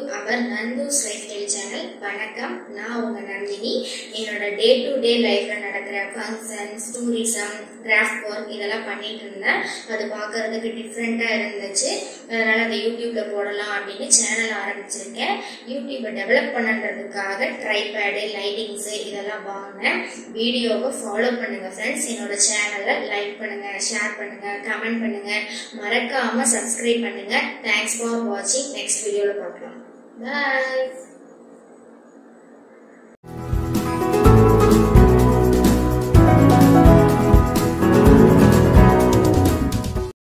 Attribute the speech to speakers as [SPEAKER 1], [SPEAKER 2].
[SPEAKER 1] அவர் Nandu's lifestyle channel வணக்கம் நான் உங்க நந்தினி என்னோட டே டு டே லைஃப்ல நடக்கிற ஃபங்க்ஷன்ஸ் டூரிசம் கிராஃப்ட் ஒர்க் இதெல்லாம் பண்ணிட்டு இருந்தேன் அது பார்க்கறதுக்கு டிஃப்ரெண்டா இருந்துச்சு அதனால அதை யூடியூப்ல போடலாம் அப்படின்னு சேனல் ஆரம்பிச்சிருக்கேன் யூடியூப்பை டெவலப் பண்ணுறதுக்காக ட்ரைபேடு லைட்டிங்ஸ் இதெல்லாம் வாங்கினேன் வீடியோவை ஃபாலோ பண்ணுங்க ஃப்ரெண்ட்ஸ் என்னோட சேனலை லைக் பண்ணுங்க ஷேர் பண்ணுங்க கமெண்ட் பண்ணுங்க மறக்காம சப்ஸ்கிரைப் பண்ணுங்க தேங்க்ஸ் ஃபார் வாட்சிங் நெக்ஸ்ட் வீடியோவில் பார்க்கலாம் பாய்